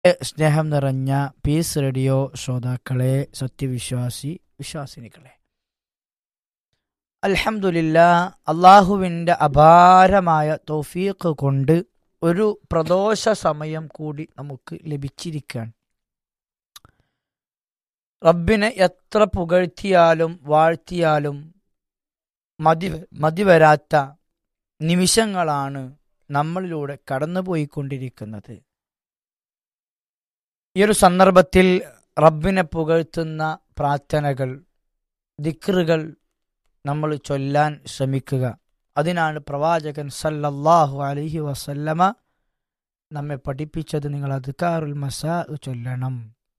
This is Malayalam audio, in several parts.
സ്നേഹം നിറഞ്ഞ പീസ് റേഡിയോ ശ്രോതാക്കളെ സത്യവിശ്വാസി വിശ്വാസിനികളെ അൽഹംദുലില്ല അള്ളാഹുവിൻ്റെ അപാരമായ തൗഫീഖ് കൊണ്ട് ഒരു പ്രദോഷ സമയം കൂടി നമുക്ക് ലഭിച്ചിരിക്കുകയാണ് റബ്ബിനെ എത്ര പുകഴ്ത്തിയാലും വാഴ്ത്തിയാലും മതി മതി വരാത്ത നിമിഷങ്ങളാണ് നമ്മളിലൂടെ കടന്നുപോയിക്കൊണ്ടിരിക്കുന്നത് ഈ ഒരു സന്ദർഭത്തിൽ റബ്ബിനെ പുകഴ്ത്തുന്ന പ്രാർത്ഥനകൾ ദിക്റുകൾ നമ്മൾ ചൊല്ലാൻ ശ്രമിക്കുക അതിനാണ് പ്രവാചകൻ സല്ലല്ലാഹു അലൈഹി വസല്ലമ നമ്മെ പഠിപ്പിച്ചത് നിങ്ങൾ അദ്കാറുൽ മസാ ചൊല്ലണം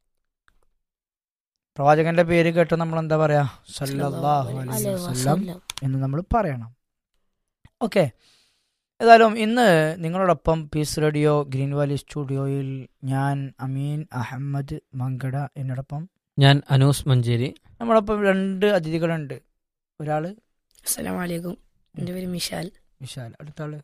പ്രവാചകന്റെ പേര് കേട്ട് നമ്മൾ എന്താ പറയാ സല്ലല്ലാഹു അലൈഹി വസല്ലം എന്ന് നമ്മൾ പറയണം ഓക്കെ ഏതായാലും ഇന്ന് നിങ്ങളോടൊപ്പം പീസ് റേഡിയോ ഗ്രീൻ വാലി സ്റ്റുഡിയോയിൽ ഞാൻ അമീൻ അഹമ്മദ് മങ്കട എന്നോടൊപ്പം ഞാൻ അനൂസ് മഞ്ചേരി നമ്മളൊപ്പം രണ്ട് അതിഥികളുണ്ട് ഒരാള് അസ്സലാം വലൈക്കും എൻ്റെ പേര് മിഷാൽ വിശാൽ അടുത്ത ആള്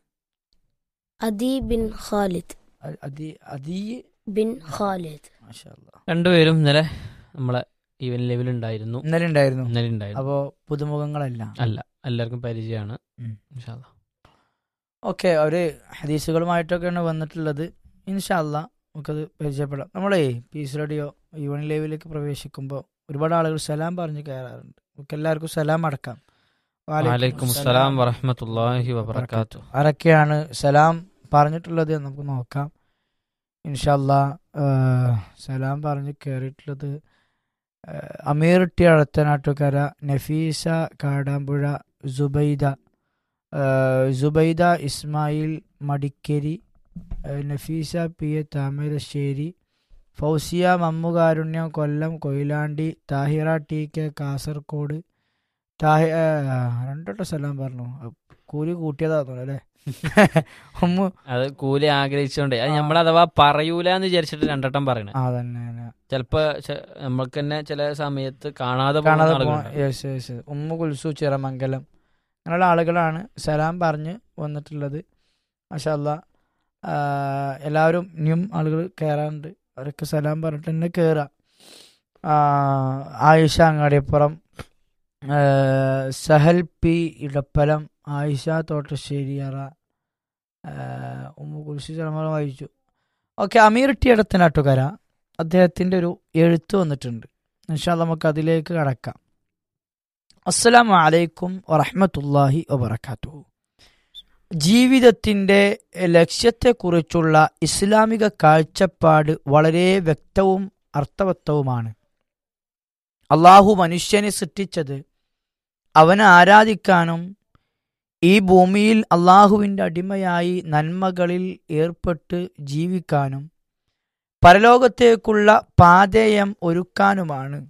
അദി ബിൻ ഖാലിദ് അ- അതി അതി ബിൻ ഖാലിദ് മാഷാ അല്ലാ. രണ്ടുപേരും ഇന്നലെ നമ്മളെ ഈവൻ ലെവൽ ഉണ്ടായിരുന്നു ഇന്നലെ ഉണ്ടായിരുന്നു ഇന്നലെ ഉണ്ടായിരുന്നു അപ്പോ പുതുമുഖങ്ങളല്ല അല്ല എല്ലാവർക്കും പരിചയമാണ് ഉം. ഇൻഷാ അല്ലാ. ഓക്കെ അവര് ഹദീസുകളുമായിട്ടൊക്കെയാണ് വന്നിട്ടുള്ളത് ഇൻഷാല്ല നമുക്കത് പരിചയപ്പെടാം നമ്മളേ പീസ് റേഡിയോ ഈവൻ ലൈവിലേക്ക് പ്രവേശിക്കുമ്പോൾ ഒരുപാട് ആളുകൾ സലാം പറഞ്ഞ് കയറാറുണ്ട് നമുക്ക് എല്ലാവർക്കും സലാം അടക്കാം വലൈക്കും അസ്സലാം വറഹ്മത്തുള്ളാഹി വബറകാത്തു ആരൊക്കെയാണ് സലാം പറഞ്ഞിട്ടുള്ളത് എന്ന് നമുക്ക് നോക്കാം ഇൻഷല്ല സലാം പറഞ്ഞ് കയറിയിട്ടുള്ളത് ആ, അമീർ ടി അഴത്തനാട്ടുകര നഫീസ കാടാമ്പുഴ സുബൈദ ആ, സുബൈദ ഇസ്മായിൽ മടിക്കേരി ആ, നഫീസ പി എ താമരശ്ശേരി ഫൗസിയ മമ്മുകാരുണ്യം കൊല്ലം കൊയിലാണ്ടി താഹിറ ടി കെ കാസർഗോഡ് താഹി ആ, രണ്ടോട്ടം സലാം പറഞ്ഞു കൂലി കൂട്ടിയതാന്നു അല്ലേ ഉമ്മ അത് കൂലി ആഗ്രഹിച്ചോണ്ടേ അത് നമ്മൾ അഥവാ പറയൂല എന്ന് വിചാരിച്ചിട്ട് രണ്ടട്ടം പറയണേ ആ തന്നെ തന്നെ. ചിലപ്പോ ചെ- നമ്മൾക്ക് തന്നെ ചില സമയത്ത് കാണാതെ പോകുന്ന കാണാതെ ആളുകളുണ്ട്. യെസ് യെസ് ഉമ്മ കുൽസു ചിറമംഗലം അങ്ങനെയുള്ള ആളുകളാണ് സലാം പറഞ്ഞ് വന്നിട്ടുള്ളത് മാഷല്ല എല്ലാവരും ഇനിയും ആളുകൾ കയറാറുണ്ട് അവരൊക്കെ സലാം പറഞ്ഞിട്ട് തന്നെ കയറാം ആ, ആയിഷ അങ്ങാടിപ്പുറം ആ, സഹൽ പി ഇടപ്പലം ആയിഷ തോട്ടശ്ശേരിയറ ആ, ഉമ്മ കുൽസു ചിറമംഗലം വായിച്ചു ഓക്കെ അമീർ ടി ഇടത്തനാട്ടുകര അദ്ദേഹത്തിൻ്റെ ഒരു എഴുത്ത് വന്നിട്ടുണ്ട് ഇൻഷാ അല്ലാ നമുക്ക് അതിലേക്ക് കടക്കാം അസ്സലാമു അലൈക്കും വറഹ്മത്തുള്ളാഹി വബറകാത്തു ജീവിതത്തിൻ്റെ ലക്ഷ്യത്തെക്കുറിച്ചുള്ള ഇസ്ലാമിക കാഴ്ചപ്പാട് വളരെ വ്യക്തവും അർത്ഥവത്തവുമാണ് അള്ളാഹു മനുഷ്യനെ സൃഷ്ടിച്ചത് അവനെ ആരാധിക്കാനും ഈ ഭൂമിയിൽ അള്ളാഹുവിൻ്റെ അടിമയായി നന്മകളിൽ ഏർപ്പെട്ട് ജീവിക്കാനും പരലോകത്തേക്കുള്ള പാതയം ഒരുക്കാനുമാണ്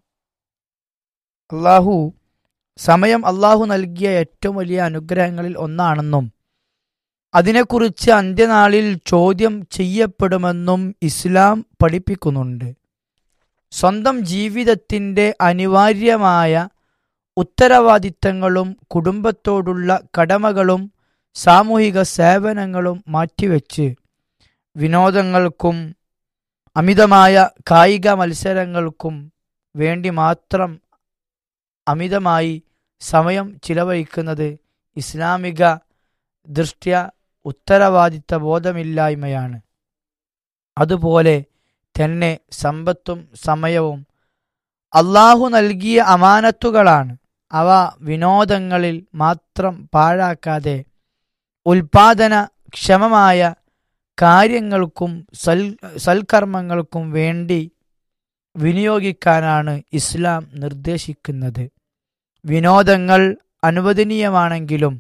അള്ളാഹു സമയം അള്ളാഹു നൽകിയ ഏറ്റവും വലിയ അനുഗ്രഹങ്ങളിൽ ഒന്നാണെന്നും അതിനെക്കുറിച്ച് അന്ത്യനാളിൽ ചോദ്യം ചെയ്യപ്പെടുമെന്നും ഇസ്ലാം പഠിപ്പിക്കുന്നുണ്ട് സ്വന്തം ജീവിതത്തിൻ്റെ അനിവാര്യമായ ഉത്തരവാദിത്തങ്ങളും കുടുംബത്തോടുള്ള കടമകളും സാമൂഹിക സേവനങ്ങളും മാറ്റിവെച്ച് വിനോദങ്ങൾക്കും അമിതമായ കായിക മത്സരങ്ങൾക്കും വേണ്ടി മാത്രം അമിതമായി സമയം ചിലവഴിക്കുന്നത് ഇസ്ലാമിക ദൃഷ്ട്യ ഉത്തരവാദിത്ത ബോധമില്ലായ്മയാണ് അതുപോലെ തന്നെ സമ്പത്തും സമയവും അള്ളാഹു നൽകിയ അമാനത്തുകളാണ് അവ വിനോദങ്ങളിൽ മാത്രം പാഴാക്കാതെ ഉൽപാദന ക്ഷമമായ കാര്യങ്ങൾക്കും സൽ സൽക്കർമ്മങ്ങൾക്കും വേണ്ടി വിനിയോഗിക്കാനാണ് ഇസ്ലാം നിർദ്ദേശിക്കുന്നത് വിനോദങ്ങൾ അനുവദനീയമാണെങ്കിലും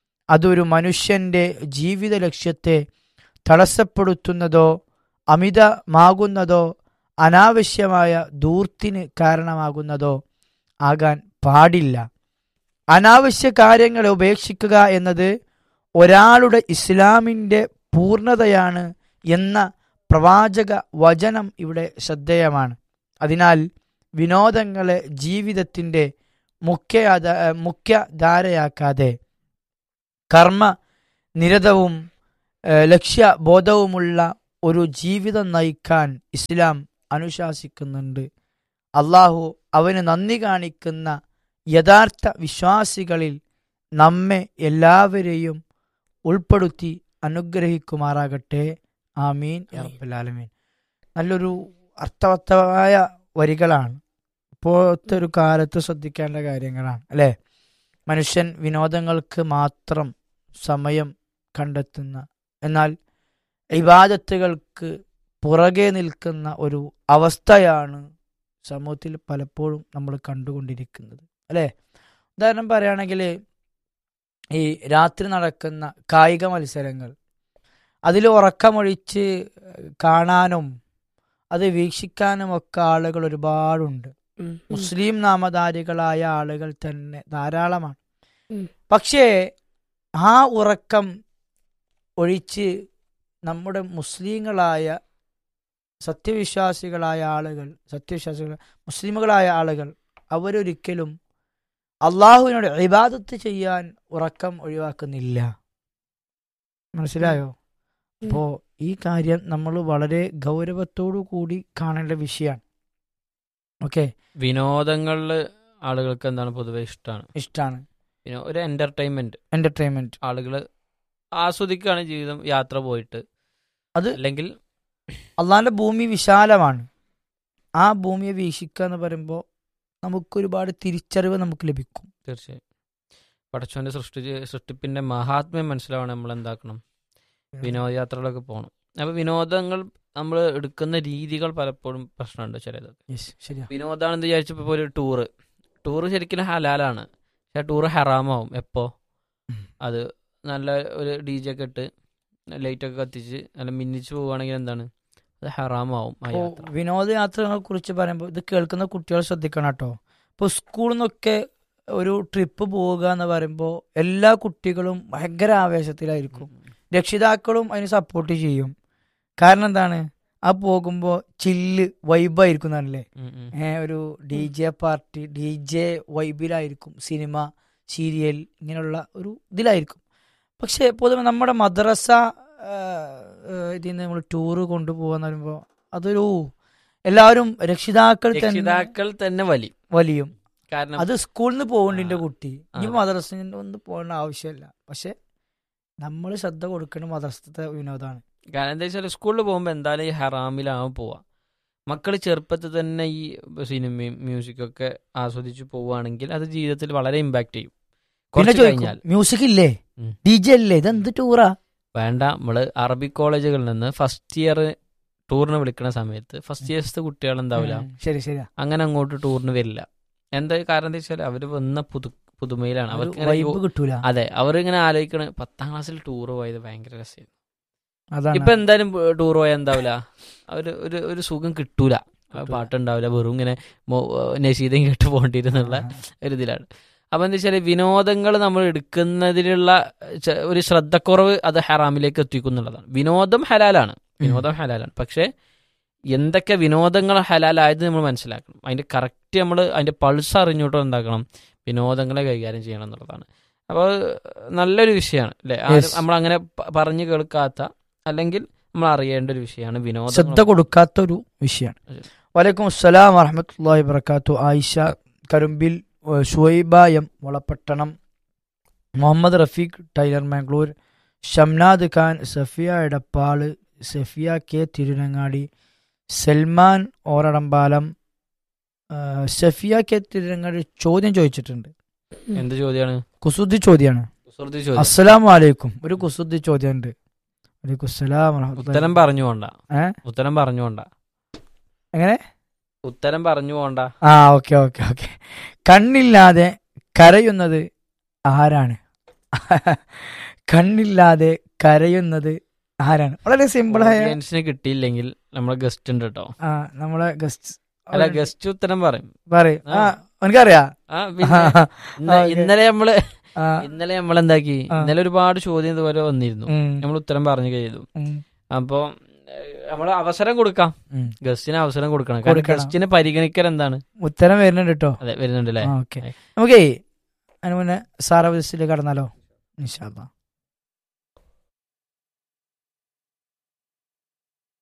അതൊരു മനുഷ്യന്റെ ജീവിത ലക്ഷ്യത്തെ തടസ്സപ്പെടുത്തുന്നതോ അമിതമാകുന്നതോ അനാവശ്യമായ ദൂർത്തിന് കാരണമാകുന്നതോ ആകാൻ പാടില്ല അനാവശ്യ കാര്യങ്ങളെ ഉപേക്ഷിക്കുക എന്നത് ഒരാളുടെ ഇസ്ലാമിൻ്റെ പൂർണ്ണതയാണ് എന്ന പ്രവാചക വചനം ഇവിടെ ശ്രദ്ധേയമാണ് അതിനാൽ വിനോദങ്ങളെ ജീവിതത്തിൻ്റെ മുഖ്യ മുഖ്യധാരയാക്കാതെ കർമ്മ നിരതവും ഏഹ്, ലക്ഷ്യബോധവുമുള്ള ഒരു ജീവിതം നയിക്കാൻ ഇസ്ലാം അനുശാസിക്കുന്നുണ്ട് അള്ളാഹു അവന് നന്ദി കാണിക്കുന്ന യഥാർത്ഥ വിശ്വാസികളിൽ നമ്മെ എല്ലാവരെയും ഉൾപ്പെടുത്തി അനുഗ്രഹിക്കുമാറാകട്ടെ ആമീൻ യാ റബ്ബൽ ആലമീൻ നല്ലൊരു അർത്ഥവത്തമായ വരികളാണ് ഇപ്പോഴത്തെ ഒരു കാലത്ത് ശ്രദ്ധിക്കേണ്ട കാര്യങ്ങളാണ് അല്ലേ മനുഷ്യൻ വിനോദങ്ങൾക്ക് മാത്രം സമയം കണ്ടെത്തുന്ന എന്നാൽ ഇബാദത്തുകൾക്ക് പുറകെ നിൽക്കുന്ന ഒരു അവസ്ഥയാണ് സമൂഹത്തിൽ പലപ്പോഴും നമ്മൾ കണ്ടുകൊണ്ടിരിക്കുന്നത് അല്ലേ ഉദാഹരണം പറയുകയാണെങ്കിൽ ഈ രാത്രി നടക്കുന്ന കായിക മത്സരങ്ങൾ അതിൽ ഉറക്കമൊഴിച്ച് കാണാനും അത് വീക്ഷിക്കാനും ഒക്കെ ആളുകൾ ഒരുപാടുണ്ട് ഉം. മുസ്ലിം നാമധാരികളായ ആളുകൾ തന്നെ ധാരാളമാണ് ഉം. പക്ഷേ ആ ഉറക്കം ഒഴിച്ച് നമ്മുടെ മുസ്ലിങ്ങളായ സത്യവിശ്വാസികളായ ആളുകൾ സത്യവിശ്വാസികൾ മുസ്ലിമുകളായ ആളുകൾ അവരൊരിക്കലും അള്ളാഹുവിനോട് ഇബാദത്ത് ചെയ്യാൻ ഉറക്കം ഒഴിവാക്കുന്നില്ല മനസ്സിലായോ അപ്പോ ഈ കാര്യം നമ്മൾ വളരെ ഗൗരവത്തോടു കൂടി കാണേണ്ട വിഷയമാണ് ഓക്കെ വിനോദങ്ങളിൽ ആളുകൾക്ക് എന്താണ് പൊതുവെ ഇഷ്ടമാണ് ഇഷ്ടമാണ് പിന്നെ ഒരു എന്റർടൈൻമെന്റ് എന്റർടൈൻമെന്റ് ആളുകൾ ആസ്വദിക്കുകയാണ് ജീവിതം യാത്ര പോയിട്ട് അത് അല്ലെങ്കിൽ അള്ളാഹിന്റെ ഭൂമി വിശാലമാണ് ആ ഭൂമിയെ വീക്ഷിക്കുക എന്ന് പറയുമ്പോൾ നമുക്കൊരുപാട് തിരിച്ചറിവ് നമുക്ക് ലഭിക്കും തീർച്ചയായും പടച്ചോന്റെ സൃഷ്ടി സൃഷ്ടിപ്പിന്റെ മഹാത്മ്യം മനസ്സിലാവണം നമ്മൾ എന്താക്കണം വിനോദയാത്രകളൊക്കെ പോകണം അപ്പൊ വിനോദങ്ങൾ നമ്മൾ എടുക്കുന്ന രീതികൾ പലപ്പോഴും പ്രശ്നമുണ്ട് ചിലത് Yes, ശരിയാ വിനോദാണെന്ന് വിചാരിച്ചപ്പോൾ ഒരു ടൂറ് ടൂറ് ശരിക്കും ഹലാലാണ് പക്ഷെ ടൂറ് ഹറാമാവും എപ്പോ ഉം. അത് നല്ല ഒരു ഡി ജെ ഒക്കെ ഇട്ട് ലൈറ്റ് ഒക്കെ കത്തിച്ച് നല്ല മിന്നിച്ച് പോവുകയാണെങ്കിൽ എന്താണ് അത് ഹറാമാവും ആ അപ്പോ യാത്ര വിനോദയാത്രകളെ കുറിച്ച് പറയുമ്പോൾ ഇത് കേൾക്കുന്ന കുട്ടികൾ ശ്രദ്ധിക്കണം കേട്ടോ ഇപ്പോൾ സ്കൂളിൽ നിന്നൊക്കെ ഒരു ട്രിപ്പ് പോവുക എന്ന് പറയുമ്പോൾ എല്ലാ കുട്ടികളും ഭയങ്കര ആവേശത്തിലായിരിക്കും രക്ഷിതാക്കളും അതിന് സപ്പോർട്ട് ചെയ്യും കാരണം എന്താണ് ആ പോകുമ്പോൾ ചില്ല് വൈബായിരിക്കും എന്നല്ലേ ഉം, ഉം. ഏ, ഒരു D J party D J വൈബിലായിരിക്കും സിനിമ സീരിയൽ ഇങ്ങനെയുള്ള ഒരു ഇതിലായിരിക്കും പക്ഷേ പൊതുവെ നമ്മുടെ മദ്രസ ആ, ആ, ഇതിൽ നിന്ന് നമ്മൾ ടൂറ് കൊണ്ടുപോകാന്ന് പറയുമ്പോൾ അതൊരു എല്ലാവരും രക്ഷിതാക്കൾ തന്നെ രക്ഷിതാക്കൾ തന്നെ വലി വലിയും കാരണം അത് സ്കൂളിൽ നിന്ന് പോകുന്നുണ്ട് ആ, കുട്ടി ഈ അതെ. മദ്രസിൽ ഒന്നും പോകേണ്ട ആവശ്യമില്ല പക്ഷെ നമ്മൾ ശ്രദ്ധ കൊടുക്കേണ്ട മദ്രസത്തെ വിനോദമാണ് കാരണം എന്താ വെച്ചാൽ സ്കൂളിൽ പോകുമ്പോൾ എന്തായാലും ഈ ഹറാമിലാവും പോവാ മക്കൾ ചെറുപ്പത്തിൽ തന്നെ ഈ സിനിമയും മ്യൂസിക്കും ഒക്കെ ആസ്വദിച്ച് പോവുകയാണെങ്കിൽ അത് ജീവിതത്തിൽ വളരെ ഇമ്പാക്ട് ചെയ്യും പിന്നെ കുറച്ച് ചോദിക്കും കഴിഞ്ഞാൽ മ്യൂസിക് ഇല്ലേ ഉം. ഡി ജെ അല്ലേ ഇതെന്ത് ടൂറാ വേണ്ട നമ്മള് അറബിക് കോളേജുകളിൽ നിന്ന് ഫസ്റ്റ് ഇയർ ടൂറിന് വിളിക്കുന്ന സമയത്ത് ഫസ്റ്റ് ഇയേഴ്സത്തെ കുട്ടികൾ എന്താവില്ല ഉം, ശരി ശരിയാ അങ്ങനെ അങ്ങോട്ട് ടൂറിന് വരില്ല എന്താ കാരണം എന്താ വെച്ചാൽ അവര് വന്ന പുതു പുതുമയിലാണ് അവർക്ക് ഇങ്ങനെ വൈബ് യോ- കിട്ടൂല അതെ അവരിങ്ങനെ ആലോചിക്കണ പത്താം ക്ലാസ്സിൽ ടൂർ പോയത് ഭയങ്കര രസമായിരുന്നു അതാണ് ഇപ്പൊ എന്തായാലും ടൂർ പോയാൽ എന്താവില്ല ഒരു ഒരു ഒരു സുഖം കിട്ടൂല കിട്ടൂല. പാട്ടുണ്ടാവില്ല വെറും ഇങ്ങനെ മോ- നശീതം കേട്ട് പോകേണ്ടിയിരുന്നുള്ള ഒരു ഇതിലാണ് അപ്പൊ എന്താ വെച്ചാല് വിനോദങ്ങൾ നമ്മൾ എടുക്കുന്നതിലുള്ള ചെ- ഒരു ശ്രദ്ധക്കുറവ് അത് ഹറാമിലേക്ക് എത്തിക്കുന്നുള്ളതാണ് വിനോദം ഹലാലാണ് വിനോദം ഹലാലാണ് പക്ഷെ എന്തൊക്കെ വിനോദങ്ങൾ ഹലാലായത് നമ്മൾ മനസ്സിലാക്കണം അതിന്റെ കറക്റ്റ് നമ്മൾ അതിന്റെ പൾസ് അറിഞ്ഞിട്ടോ എന്താക്കണം വിനോദങ്ങളെ കൈകാര്യം ചെയ്യണം എന്നുള്ളതാണ് അപ്പോൾ നല്ലൊരു വിഷയമാണ് അല്ലെ Yes. നമ്മൾ അങ്ങനെ പറഞ്ഞു കേൾക്കാത്ത അല്ലെങ്കിൽ നമ്മൾ അറിയേണ്ട ഒരു വിഷയമാണ് വിനോദം ശ്രദ്ധ കൊടുക്കാത്ത ഒരു വിഷയമാണ് അതെ. വലൈക്കും അസ്സലാം വറഹമത്തല്ലാഹി വബർക്കാത്തു ആയിഷ കരുമ്പിൽ ഏഹ് ഷുഹൈബ എം മുളപ്പട്ടണം മുഹമ്മദ് റഫീഖ് ടൈലർ മാംഗ്ലൂർ ഷംനാദ് ഖാൻ സഫിയ എടപ്പാള് സഫിയ കെ തിരുനങ്ങാടി സൽമാൻ ഓറടമ്പാലം ഏഹ് സഫിയ കെ തിരുനങ്ങാടി ചോദ്യം ചോദിച്ചിട്ടുണ്ട് എന്ത് ചോദ്യമാണ് കുസുദ്ദി ചോദ്യമാണ് കുസൃതി ചോദ്യം അസ്സലാമു അലൈക്കും ഒരു കുസുദ്ദി ചോദ്യം ഉണ്ട് വലൈക്കും അസ്സലാം വറഹ്മത്തുള്ളാഹി. ഉത്തരം പറഞ്ഞു പോണ്ട ഏ? ഉത്തരം പറഞ്ഞു പോണ്ട എങ്ങനെ ഉത്തരം പറഞ്ഞു പോണ്ട ആ ഓക്കെ ഓക്കെ ഓക്കെ കണ്ണില്ലാതെ കരയുന്നത് ആരാണ് കണ്ണില്ലാതെ കരയുന്നത് ആരാണ് വളരെ സിമ്പിളായ ഓഡിയൻസിന് കിട്ടിയില്ലെങ്കിൽ നമ്മളെ ഗസ്റ്റ് ഉണ്ട് കേട്ടോ ആ നമ്മളെ ഗസ്റ്റ് അല്ല ഗസ്റ്റ് ഉത്തരം പറയും പറയും ആ ആ. എനിക്കറിയാ ആ പിന്നെ ഇന്ന- ഓക്കേ. ഇന്നലെ നമ്മള് ആ, ഇന്നലെ നമ്മൾ എന്താക്കി ആ. ഇന്നലെ ഒരുപാട് ചോദ്യം ഇതുപോലെ വന്നിരുന്നു ഉം, നമ്മൾ ഉത്തരം പറഞ്ഞു ചെയ്തു ഉം, അപ്പൊ നമ്മൾ അവസരം കൊടുക്കാം ഉം. ഗസ്റ്റിന് അവസരം കൊടുക്കണം കാരണം കൊടുക്കണം. ഗസ്റ്റിനെ പരിഗണിക്കൽ എന്താണ് ഉത്തരം വരുന്നുണ്ട് കേട്ടോ അതെ വരുന്നുണ്ട് അല്ലേ ഓക്കെ നമുക്കേ അതിന് മുന്നേ സാറവസിലേക്ക് കടന്നാലോ ഇൻഷാല്ലാ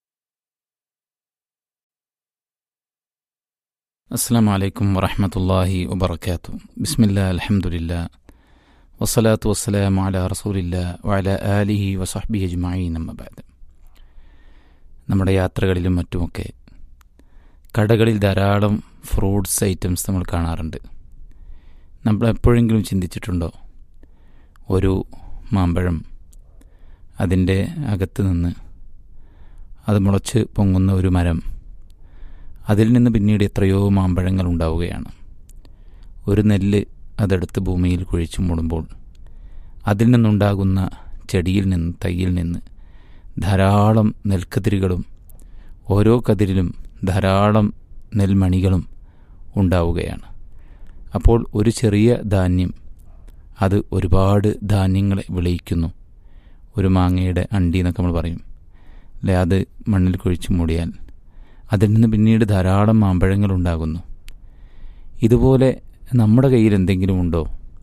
അസ്സാം വലൈക്കും വറഹമത്തല്ലാഹി വബർക്കാത്തു ബിസ്മില്ല അലഹമുല്ല വസ്സലാത്തു വസ്സലാം അല റസൂലില്ല വഅല ആലിഹി വസഹബി അജ്മായി നമ്മബാദ് നമ്മുടെ യാത്രകളിലും മറ്റുമൊക്കെ കടകളിൽ ധാരാളം ഫ്രൂട്ട്സ് ഐറ്റംസ് നമ്മൾ കാണാറുണ്ട് നമ്മൾ എപ്പോഴെങ്കിലും ചിന്തിച്ചിട്ടുണ്ടോ ഒരു മാമ്പഴം അതിൻ്റെ അകത്ത് നിന്ന് അത് മുളച്ച് പൊങ്ങുന്ന ഒരു മരം അതിൽ നിന്ന് പിന്നീട് എത്രയോ മാമ്പഴങ്ങൾ ഉണ്ടാവുകയാണ് ഒരു നെല്ല് അതെടുത്ത് ഭൂമിയിൽ കുഴിച്ചു മൂടുമ്പോൾ അതിൽ നിന്നുണ്ടാകുന്ന ചെടിയിൽ നിന്ന് തൈയിൽ നിന്ന് ധാരാളം നെൽക്കതിരുകളും ഓരോ കതിരിലും ധാരാളം നെൽമണികളും ഉണ്ടാവുകയാണ് അപ്പോൾ ഒരു ചെറിയ ധാന്യം അത് ഒരുപാട് ധാന്യങ്ങളെ വിളയിക്കുന്നു ഒരു മാങ്ങയുടെ അണ്ടി എന്നൊക്കെ നമ്മൾ പറയും അല്ലെ അത് മണ്ണിൽ കുഴിച്ചു മൂടിയാൽ അതിൽ നിന്ന് പിന്നീട് ധാരാളം മാമ്പഴങ്ങൾ ഉണ്ടാകുന്നു ഇതുപോലെ നമ്മുടെ കയ്യിൽ എന്തെങ്കിലും ഉണ്ടോ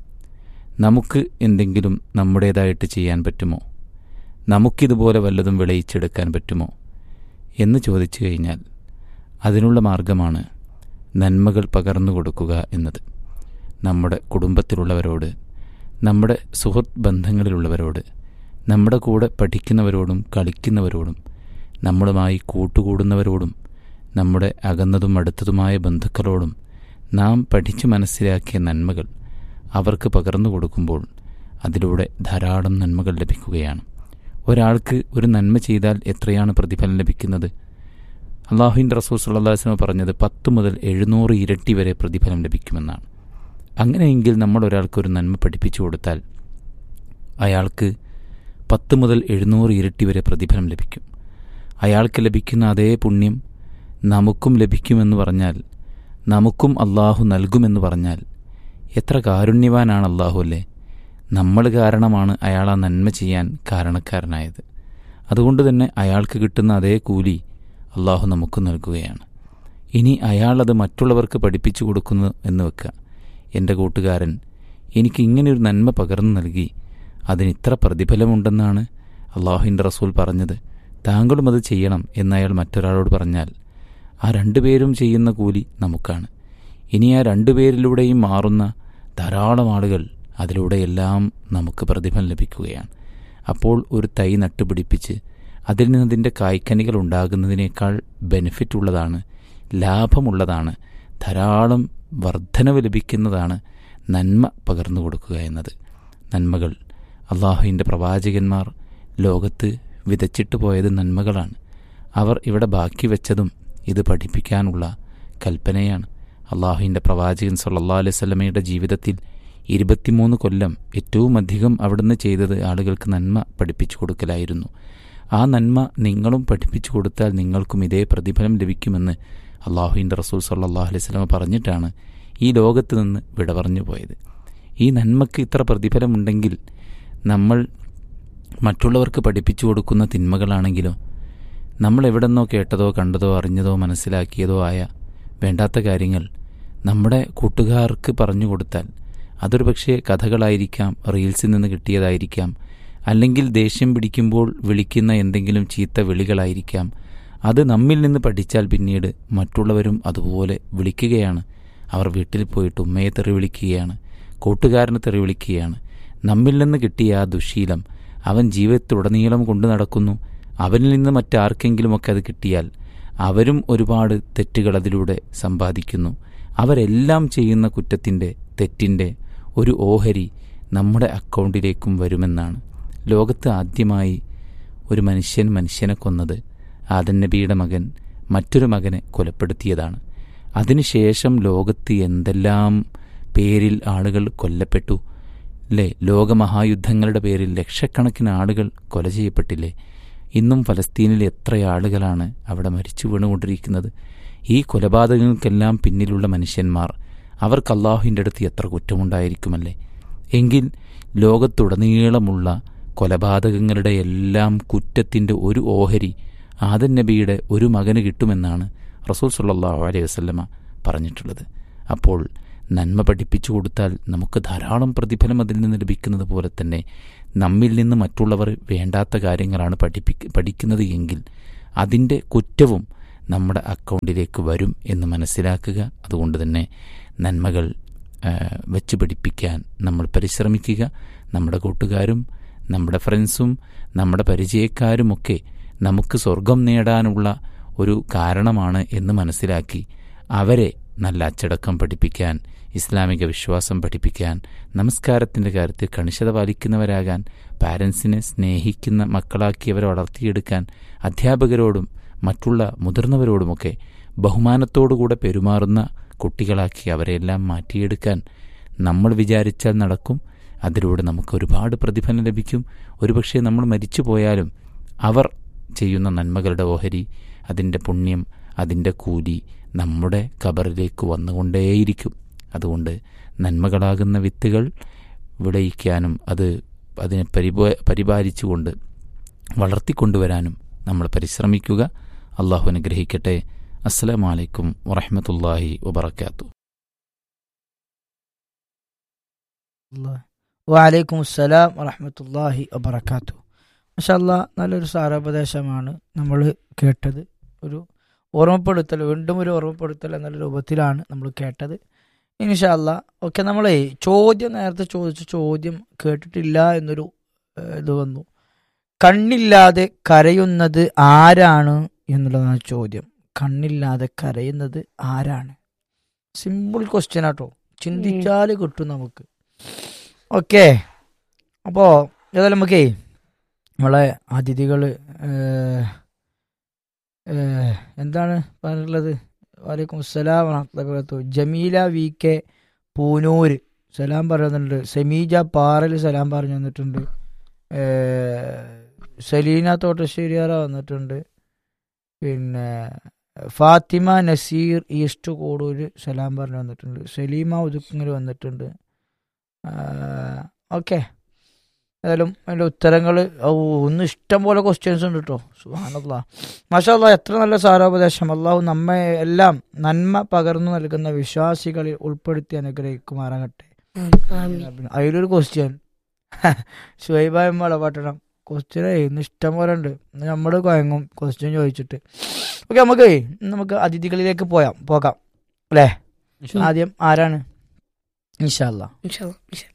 നമുക്ക് എന്തെങ്കിലും നമ്മുടേതായിട്ട് ചെയ്യാൻ പറ്റുമോ നമുക്കിതുപോലെ വല്ലതും വിളയിച്ചെടുക്കാൻ പറ്റുമോ എന്ന് ചോദിച്ചു കഴിഞ്ഞാൽ അതിനുള്ള മാർഗമാണ് നന്മകൾ പകർന്നു കൊടുക്കുക എന്നത് നമ്മുടെ കുടുംബത്തിലുള്ളവരോട് നമ്മുടെ സുഹൃത്ത് ബന്ധങ്ങളിലുള്ളവരോട് നമ്മുടെ കൂടെ പഠിക്കുന്നവരോടും കളിക്കുന്നവരോടും നമ്മളുമായി കൂട്ടുകൂടുന്നവരോടും നമ്മുടെ അകന്നതും അടുത്തതുമായ ബന്ധുക്കളോടും നാം പഠിച്ചു മനസ്സിലാക്കിയ നന്മകൾ അവർക്ക് പകർന്നു കൊടുക്കുമ്പോൾ അതിലൂടെ ധാരാളം നന്മകൾ ലഭിക്കുകയാണ് ഒരാൾക്ക് ഒരു നന്മ ചെയ്താൽ എത്രയാണ് പ്രതിഫലം ലഭിക്കുന്നത് അള്ളാഹുവിൻ്റെ റസൂൽ സല്ലാസ്ലമ പറഞ്ഞത് പത്ത് മുതൽ എഴുന്നൂറ് ഇരട്ടി വരെ പ്രതിഫലം ലഭിക്കുമെന്നാണ് അങ്ങനെയെങ്കിൽ നമ്മൾ ഒരാൾക്ക് ഒരു നന്മ പഠിപ്പിച്ചു കൊടുത്താൽ അയാൾക്ക് പത്ത് മുതൽ എഴുന്നൂറ് ഇരട്ടി വരെ പ്രതിഫലം ലഭിക്കും അയാൾക്ക് ലഭിക്കുന്ന അതേ പുണ്യം നമുക്കും ലഭിക്കുമെന്ന് പറഞ്ഞാൽ നമുക്കും അള്ളാഹു നൽകുമെന്ന് പറഞ്ഞാൽ എത്ര കാരുണ്യവാനാണ് അള്ളാഹു അല്ലേ നമ്മൾ കാരണമാണ് അയാൾ ആ നന്മ ചെയ്യാൻ കാരണക്കാരനായത് അതുകൊണ്ട് തന്നെ അയാൾക്ക് കിട്ടുന്ന അതേ കൂലി അള്ളാഹു നമുക്ക് നൽകുകയാണ് ഇനി അയാൾ അത് മറ്റുള്ളവർക്ക് പഠിപ്പിച്ചു കൊടുക്കുന്നു എന്ന് വെക്കുക എൻ്റെ കൂട്ടുകാരൻ എനിക്ക് ഇങ്ങനെയൊരു നന്മ പകർന്നു നൽകി അതിന് ഇത്ര പ്രതിഫലമുണ്ടെന്നാണ് അള്ളാഹുവിൻ്റെ റസൂൽ പറഞ്ഞത് താങ്കളും അത് ചെയ്യണം എന്ന് അയാൾ മറ്റൊരാളോട് പറഞ്ഞാൽ ആ രണ്ടുപേരും ചെയ്യുന്ന കൂലി നമുക്കാണ് ഇനി ആ രണ്ടുപേരിലൂടെയും മാറുന്ന ധാരാളം ആളുകൾ അതിലൂടെയെല്ലാം നമുക്ക് പ്രതിഫലം ലഭിക്കുകയാണ് അപ്പോൾ ഒരു തൈ നട്ടുപിടിപ്പിച്ച് അതിൽ നിന്ന് അതിൻ്റെ കായ്ക്കനികൾ ഉണ്ടാകുന്നതിനേക്കാൾ ബെനിഫിറ്റ് ഉള്ളതാണ് ലാഭമുള്ളതാണ് ധാരാളം വർധനവ് ലഭിക്കുന്നതാണ് നന്മ പകർന്നു കൊടുക്കുക എന്നത് നന്മകൾ അള്ളാഹുവിൻ്റെ പ്രവാചകന്മാർ ലോകത്ത് വിതച്ചിട്ട് പോയത് നന്മകളാണ് അവർ ഇവിടെ ബാക്കി വെച്ചതും ഇത് പഠിപ്പിക്കാനുള്ള കൽപ്പനയാണ് അള്ളാഹുവിൻ്റെ പ്രവാചകൻ സല്ലാ അലൈഹി സ്വലമയുടെ ജീവിതത്തിൽ ഇരുപത്തിമൂന്ന് കൊല്ലം ഏറ്റവും അധികം അവിടുന്ന് ചെയ്തത് ആളുകൾക്ക് നന്മ പഠിപ്പിച്ചു കൊടുക്കലായിരുന്നു ആ നന്മ നിങ്ങളും പഠിപ്പിച്ചു കൊടുത്താൽ നിങ്ങൾക്കും ഇതേ പ്രതിഫലം ലഭിക്കുമെന്ന് അള്ളാഹുവിൻ്റെ റസൂൽ സല്ലാ അലൈഹി സ്വലമ പറഞ്ഞിട്ടാണ് ഈ ലോകത്ത് നിന്ന് വിട പറഞ്ഞു പോയത് ഈ നന്മയ്ക്ക് ഇത്ര പ്രതിഫലമുണ്ടെങ്കിൽ നമ്മൾ മറ്റുള്ളവർക്ക് പഠിപ്പിച്ചു കൊടുക്കുന്ന തിന്മകളാണെങ്കിലോ നമ്മൾ എവിടെന്നോ കേട്ടതോ കണ്ടതോ അറിഞ്ഞതോ മനസ്സിലാക്കിയതോ ആയ വേണ്ടാത്ത കാര്യങ്ങൾ നമ്മുടെ കൂട്ടുകാർക്ക് പറഞ്ഞു കൊടുത്താൽ അതൊരു പക്ഷേ കഥകളായിരിക്കാം റീൽസിൽ നിന്ന് കിട്ടിയതായിരിക്കാം അല്ലെങ്കിൽ ദേഷ്യം പിടിക്കുമ്പോൾ വിളിക്കുന്ന എന്തെങ്കിലും ചീത്ത വിളികളായിരിക്കാം അത് നമ്മിൽ നിന്ന് പഠിച്ചാൽ പിന്നീട് മറ്റുള്ളവരും അതുപോലെ വിളിക്കുകയാണ് അവർ വീട്ടിൽ പോയിട്ട് ഉമ്മയെ തെറി വിളിക്കുകയാണ് കൂട്ടുകാരനെ തെറി വിളിക്കുകയാണ് നമ്മിൽ നിന്ന് കിട്ടിയ ആ ദുശീലം അവൻ ജീവിതത്തിലുടനീളം കൊണ്ടു നടക്കുന്നു അവനിൽ നിന്ന് മറ്റാർക്കെങ്കിലുമൊക്കെ അത് കിട്ടിയാൽ അവരും ഒരുപാട് തെറ്റുകൾ അതിലൂടെ സമ്പാദിക്കുന്നു അവരെല്ലാം ചെയ്യുന്ന കുറ്റത്തിൻ്റെ തെറ്റിൻ്റെ ഒരു ഓഹരി നമ്മുടെ അക്കൗണ്ടിലേക്കും വരുമെന്നാണ് ലോകത്ത് ആദ്യമായി ഒരു മനുഷ്യൻ മനുഷ്യനെ കൊന്നത് ആദൻ നബിയുടെ മകൻ മറ്റൊരു മകനെ കൊലപ്പെടുത്തിയതാണ് അതിനുശേഷം ലോകത്ത് എന്തെല്ലാം പേരിൽ ആളുകൾ കൊല്ലപ്പെട്ടു അല്ലേ ലോകമഹായുദ്ധങ്ങളുടെ പേരിൽ ലക്ഷക്കണക്കിന് ആളുകൾ കൊല ചെയ്യപ്പെട്ടില്ലേ ഇന്നും ഫലസ്തീനിൽ എത്ര ആളുകളാണ് അവിടെ മരിച്ചു വീണുകൊണ്ടിരിക്കുന്നത് ഈ കൊലപാതകങ്ങൾക്കെല്ലാം പിന്നിലുള്ള മനുഷ്യന്മാർ അവർക്ക് അള്ളാഹുവിൻ്റെ അടുത്ത് എത്ര കുറ്റമുണ്ടായിരിക്കുമല്ലേ എങ്കിൽ ലോകത്തുടനീളമുള്ള കൊലപാതകങ്ങളുടെ എല്ലാം കുറ്റത്തിൻ്റെ ഒരു ഓഹരി ആദൻ നബിയുടെ ഒരു മകന് കിട്ടുമെന്നാണ് റസൂൽ സല്ലാഹു അലൈഹി വസ്ലമ പറഞ്ഞിട്ടുള്ളത് അപ്പോൾ നന്മ പഠിപ്പിച്ചു കൊടുത്താൽ നമുക്ക് ധാരാളം പ്രതിഫലം അതിൽ നിന്ന് ലഭിക്കുന്നത് പോലെ തന്നെ നമ്മിൽ നിന്ന് മറ്റുള്ളവർ വേണ്ടാത്ത കാര്യങ്ങളാണ് പഠിപ്പി പഠിക്കുന്നത് എങ്കിൽ അതിൻ്റെ കുറ്റവും നമ്മുടെ അക്കൗണ്ടിലേക്ക് വരും എന്ന് മനസ്സിലാക്കുക അതുകൊണ്ട് തന്നെ നന്മകൾ ആ, വെച്ച് പിടിപ്പിക്കാൻ നമ്മൾ പരിശ്രമിക്കുക നമ്മുടെ കൂട്ടുകാരും നമ്മുടെ ഫ്രണ്ട്സും നമ്മുടെ പരിചയക്കാരുമൊക്കെ നമുക്ക് സ്വർഗം നേടാനുള്ള ഒരു കാരണമാണ് എന്ന് മനസ്സിലാക്കി അവരെ നല്ല അച്ചടക്കം പഠിപ്പിക്കാൻ ഇസ്ലാമിക വിശ്വാസം പഠിപ്പിക്കാൻ നമസ്കാരത്തിൻ്റെ കാര്യത്തിൽ കണിശത പാലിക്കുന്നവരാകാൻ പാരൻസിനെ സ്നേഹിക്കുന്ന മക്കളാക്കി അവരെ വളർത്തിയെടുക്കാൻ അധ്യാപകരോടും മറ്റുള്ള മുതിർന്നവരോടുമൊക്കെ ബഹുമാനത്തോടുകൂടെ പെരുമാറുന്ന കുട്ടികളാക്കി അവരെല്ലാം മാറ്റിയെടുക്കാൻ നമ്മൾ വിചാരിച്ചാൽ നടക്കും അതിലൂടെ നമുക്ക് ഒരുപാട് പ്രതിഫലം ലഭിക്കും ഒരുപക്ഷെ നമ്മൾ മരിച്ചു പോയാലും അവർ ചെയ്യുന്ന നന്മകളുടെ ഓഹരി അതിൻ്റെ പുണ്യം അതിൻ്റെ കൂലി നമ്മുടെ കബറിലേക്ക് വന്നുകൊണ്ടേയിരിക്കും അതുകൊണ്ട് നന്മകളാകുന്ന വിത്തുകൾ വിളയിക്കാനും അത് അതിനെ പരിപാ പരിപാലിച്ചുകൊണ്ട് വളർത്തിക്കൊണ്ടുവരാനും നമ്മൾ പരിശ്രമിക്കുക അള്ളാഹു അനുഗ്രഹിക്കട്ടെ അസ്സലാമലൈക്കും വറഹമത്തല്ലാഹി വബർക്കാത്തു വാലൈക്കും അസ്സലാം വറഹമത്തല്ലാഹി വബർക്കാത്തു മഷല്ല നല്ലൊരു സാരോപദേശമാണ് നമ്മൾ കേട്ടത് ഒരു ഓർമ്മപ്പെടുത്തൽ വീണ്ടും ഒരു ഓർമ്മപ്പെടുത്തൽ എന്നുള്ള രൂപത്തിലാണ് നമ്മൾ കേട്ടത് ഇൻഷല്ല ഓക്കെ നമ്മളെ ചോദ്യം നേരത്തെ ചോദിച്ച ചോദ്യം കേട്ടിട്ടില്ല എന്നൊരു ഏഹ്, ഇത് വന്നു കണ്ണില്ലാതെ കരയുന്നത് ആരാണ് എന്നുള്ളതാണ് ചോദ്യം കണ്ണില്ലാതെ കരയുന്നത് ആരാണ് സിമ്പിൾ ക്വസ്റ്റ്യൻ ആട്ടോ ചിന്തിച്ചാൽ കിട്ടും നമുക്ക് ഓക്കെ അപ്പോൾ ഏതായാലും നമുക്കേ നമ്മളെ അതിഥികൾ എന്താണ് പറഞ്ഞിട്ടുള്ളത് വലൈക്കും അസ്സലാം വറഹ്മത്തുള്ളാഹി ജമീല വി കെ പൂനൂര് സലാം പറയുന്നുണ്ട് സെമീജ പാറൽ സലാം പറഞ്ഞു വന്നിട്ടുണ്ട് ഏഹ്, സലീന തോട്ടശ്ശേരിയാറ വന്നിട്ടുണ്ട് പിന്നെ ഫാത്തിമ നസീർ ഈസ്റ്റ് കോടൂര് സലാം പറഞ്ഞു വന്നിട്ടുണ്ട് സലീമ ഉതുക്കിങ്ങൽ വന്നിട്ടുണ്ട് ഓക്കെ ഏതായാലും അതിൻ്റെ ഉത്തരങ്ങൾ ഒന്ന് ഇഷ്ടം പോലെ ക്വസ്റ്റ്യൻസ് ഉണ്ട് കേട്ടോ സുഹാനല്ലാ മാഷാല്ല എത്ര നല്ല സാരോപദേശം അള്ളാഹു നമ്മെ എല്ലാം നന്മ പകർന്നു നൽകുന്ന വിശ്വാസികളിൽ ഉൾപ്പെടുത്തി അനുഗ്രഹിക്കുമാറാകട്ടെ ആമീൻ അതിലൊരു ക്വസ്റ്റ്യൻ ഷുഹൈബായ വളപട്ടണം ക്വസ്റ്റ്യൻ ഇന്ന് ഇഷ്ടം പോലെ ഉണ്ട് ഇന്ന് നമ്മൾ കുഴങ്ങും ക്വസ്റ്റ്യൻ ചോദിച്ചിട്ട് ഓക്കെ നമുക്ക് നമുക്ക് അതിഥികളിലേക്ക് പോയാം പോകാം അല്ലേ ആദ്യം ആരാണ് ഇൻഷാല്ല ഇൻഷാ അല്ലാ, ഇൻഷാ അല്ലാ.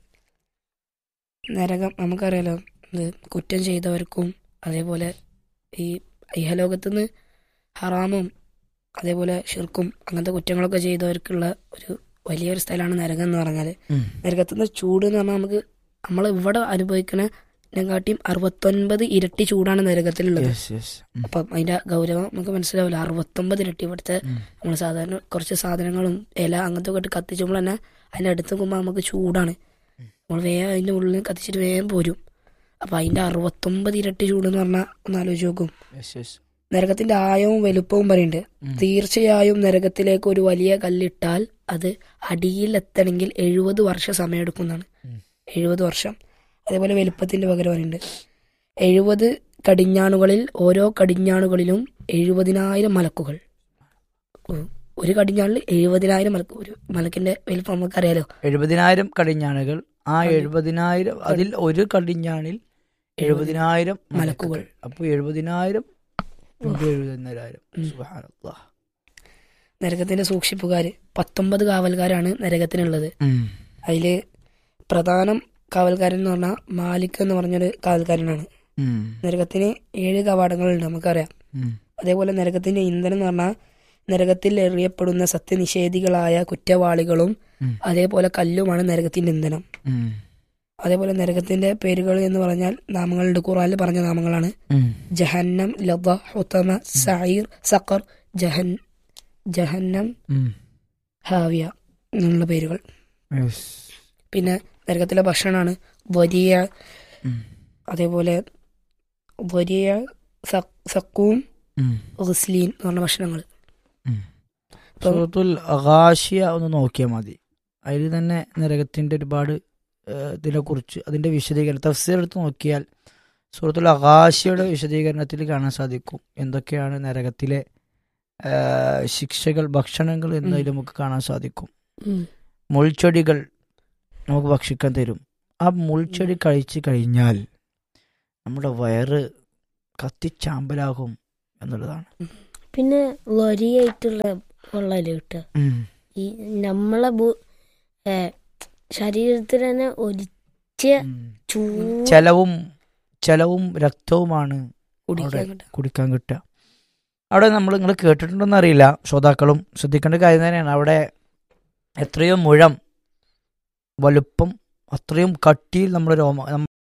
നരകം നമുക്കറിയാലോ ഇത് കുറ്റം ചെയ്തവർക്കും അതേപോലെ ഈ ഇഹലോകത്തുനിന്ന് ഹറാമും അതേപോലെ ഷിർക്കും അങ്ങനത്തെ കുറ്റങ്ങളൊക്കെ ചെയ്തവർക്കുള്ള ഒരു വലിയൊരു സ്ഥലമാണ് നരകം എന്ന് പറഞ്ഞാൽ നരകത്തുനിന്ന് ചൂട് എന്ന് പറഞ്ഞാൽ നമുക്ക് നമ്മൾ ഇവിടെ അനുഭവിക്കണതിനെക്കാട്ടിയും അറുപത്തൊൻപത് ഇരട്ടി ചൂടാണ് നരകത്തിലുള്ളത് യെസ് യെസ് അപ്പം അതിന്റെ ഗൗരവം നമുക്ക് മനസ്സിലാവില്ല അറുപത്തൊമ്പത് ഇരട്ടി ഇവിടുത്തെ നമ്മൾ സാധാരണ കുറച്ച് സാധനങ്ങളും ഇല അങ്ങനത്തെ ഒക്കെ ഇട്ട് കത്തിച്ചുമ്പോൾ തന്നെ അതിൻ്റെ അടുത്ത് നോക്കുമ്പോൾ നമുക്ക് ചൂടാണ് നമ്മൾ വേഗം അതിൻ്റെ ഉള്ളിൽ കത്തിച്ചിട്ട് വേഗം പോരും അപ്പം അതിൻ്റെ അറുപത്തൊമ്പത് ഇരട്ടി ചൂട് എന്ന് പറഞ്ഞാൽ ഒന്ന് ആലോചിച്ച് നോക്കും യെസ് യെസ് നരകത്തിന്റെ ആയവും വലുപ്പവും പറയുന്നുണ്ട് തീർച്ചയായും നരകത്തിലേക്ക് ഒരു വലിയ കല്ലിട്ടാൽ അത് അടിയിലെത്തണമെങ്കിൽ എഴുപത് വർഷം സമയമെടുക്കുന്നതാണ് ഉം. എഴുപത് വർഷം അതേപോലെ വലുപ്പത്തിന്റെ പകരം പറയുന്നുണ്ട് എഴുപത് കടിഞ്ഞാണുകളിൽ ഓരോ കടിഞ്ഞാണുകളിലും എഴുപതിനായിരം മലക്കുകൾ ഉം. ഒരു കടിഞ്ഞാണിൽ എഴുപതിനായിരം മലക്ക് ഒരു മലക്കിന്റെ വലുപ്പം നമുക്കറിയാലോ എഴുപതിനായിരം കടിഞ്ഞാണുകൾ ആ കടി- എഴുപതിനായിരം അതിൽ ഒരു കടിഞ്ഞാണിൽ എഴുപതിനായിരം മലക്കുകൾ. അപ്പോൾ എഴുപതിനായിരം ഇൻറ്റു എഴുപതിനായിരം ഉം. സുബ്ഹാനല്ലാഹ്. നരകത്തിന്റെ സൂക്ഷിപ്പുകാര് പത്തൊമ്പത് കാവൽക്കാരാണ് നരകത്തിനുള്ളത് ഉം. അതില് പ്രധാനം കാവൽക്കാരൻ എന്ന് പറഞ്ഞാൽ മാലിക് എന്ന് പറഞ്ഞൊരു കാവൽക്കാരനാണ് ഉം. നരകത്തിന് ഏഴ് കവാടങ്ങളുണ്ട് നമുക്കറിയാം ഉം. അതേപോലെ നരകത്തിന്റെ ഇന്ധനം എന്ന് പറഞ്ഞാൽ നരകത്തിൽ എറിയപ്പെടുന്ന സത്യനിഷേധികളായ കുറ്റവാളികളും ഉം. അതേപോലെ കല്ലുമാണ് നരകത്തിന്റെ ഇന്ധനം ഉം. അതേപോലെ നരകത്തിന്റെ പേരുകൾ എന്ന് പറഞ്ഞാൽ നാമങ്ങളുണ്ട് ഖുറാനിൽ പറഞ്ഞ നാമങ്ങളാണ് ഉം. ജഹന്നം ലദ ഹുതമ സഈർ സഖർ ജഹൻ ജഹന്നം ഉം. ഹാവിയ എന്നുള്ള പേരുകൾ Yes. പിന്നെ നരകത്തിലെ ഭക്ഷണമാണ് വലിയ ഉം. അതേപോലെ വലിയ സക്കൂം ഉം. ഗസ്ലീൻ എന്ന് പറഞ്ഞ ഭക്ഷണങ്ങൾ ഉം. അപ്പം- സൂറത്തുൽ അഗാഷിയ ഒന്ന് നോക്കിയാൽ മതി അതിൽ തന്നെ നരകത്തിന്റെ ഒരുപാട് ഏഹ്, ഇതിനെക്കുറിച്ച് അതിന്റെ വിശദീകരണം തഫ്സീർ എടുത്ത് നോക്കിയാൽ സൂറത്തുൽ അഗാഷിയുടെ വിശദീകരണത്തിൽ കാണാൻ സാധിക്കും എന്തൊക്കെയാണ് നരകത്തിലെ ഏഹ്, ശിക്ഷകൾ ഭക്ഷണങ്ങൾ എന്നതിൽ നമുക്ക് കാണാൻ സാധിക്കും മുൾച്ചെടികൾ നമുക്ക് ഭക്ഷിക്കാൻ തരും ആ മുൾച്ചെടി കഴിച്ചു കഴിഞ്ഞാൽ നമ്മുടെ വയറ് കത്തിച്ചാമ്പലാകും എന്നുള്ളതാണ് പിന്നെ വരിയായിട്ടുള്ള വെള്ളമല്ലേ കിട്ടുക ഉം. ഈ നമ്മളെ ഭൂ ഏ, ശരീരത്തിൽ തന്നെ ഒരിച്ച ഉം. ചൂട് ചെലവും ചെലവും രക്തവുമാണ് കുടിക്കാൻ അവിടെ കിട്ടുക കുടിക്കാൻ കിട്ടുക അവിടെ നമ്മൾ നിങ്ങൾ കേട്ടിട്ടുണ്ടോന്ന് അറിയില്ല ശ്രോതാക്കളും ശ്രദ്ധിക്കേണ്ട കാര്യം തന്നെയാണ് അവിടെ എത്രയോ മുഴം വലുപ്പം അത്രയും കട്ടിയിൽ നമ്മുടെ രോമ